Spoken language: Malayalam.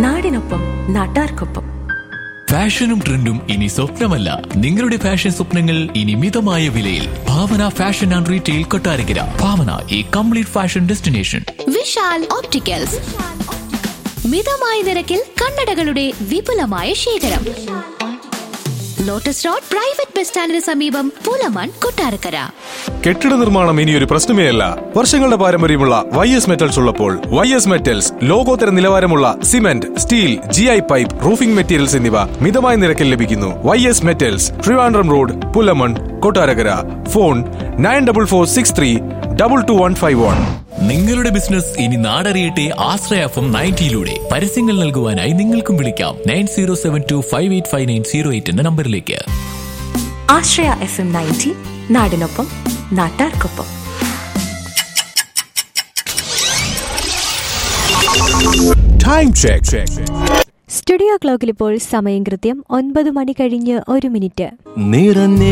നാടിനൊപ്പം നാട്ടാർക്കൊപ്പം ഫാഷനും ട്രെൻഡും ഇനി സ്വപ്നമല്ല നിങ്ങളുടെ ഫാഷൻ സ്വപ്നങ്ങൾ ഇനി മിതമായ വിലയിൽ Bhavana fashion and retail Kottarakkara Bhavana ഈ complete fashion destination Vishal opticals മിതമായ നിരക്കിൽ കണ്ണടകളുടെ വിപുലമായ ശേഖരം ലോട്ടസ് റോഡ് പ്രൈവറ്റ് ബസ് സ്റ്റാൻഡിന് സമീപം പുലമൺ കൊട്ടാരക്കര കെട്ടിട നിർമ്മാണം ഇനിയൊരു പ്രശ്നമേ അല്ല വർഷങ്ങളുടെ പാരമ്പര്യമുള്ള വൈ എസ് മെറ്റൽസ് ഉള്ളപ്പോൾ വൈ എസ് മെറ്റൽസ് ലോകോത്തര നിലവാരമുള്ള cement steel G I pipe roofing materials എന്നിവ മിതമായ നിരക്കിൽ ലഭിക്കുന്നു Y S metals Trivandrum road Pulamon Kottarakkara phone nine double four six three double two one five one നിങ്ങളുടെ ബിസിനസ് ഇനി നാടറിയട്ടെ ആശ്രയഫം നയൻറ്റിയിലൂടെ പരസ്യങ്ങൾ നൽകുവാനായി നിങ്ങൾക്കും വിളിക്കാം nine zero seven two five eight five nine zero eight എന്ന നമ്പറിലേക്ക് ആശ്രയ എഫ് എം നയൻറ്റി നാടിനൊപ്പം നാട്ടാർക്കൊപ്പം ടൈം ചെക്ക് സ്റ്റുഡിയോ ക്ലോക്കിൽ ഇപ്പോൾ സമയം കൃത്യം ഒൻപത് മണി കഴിഞ്ഞ് ഒരു മിനിറ്റ് നിറഞ്ഞ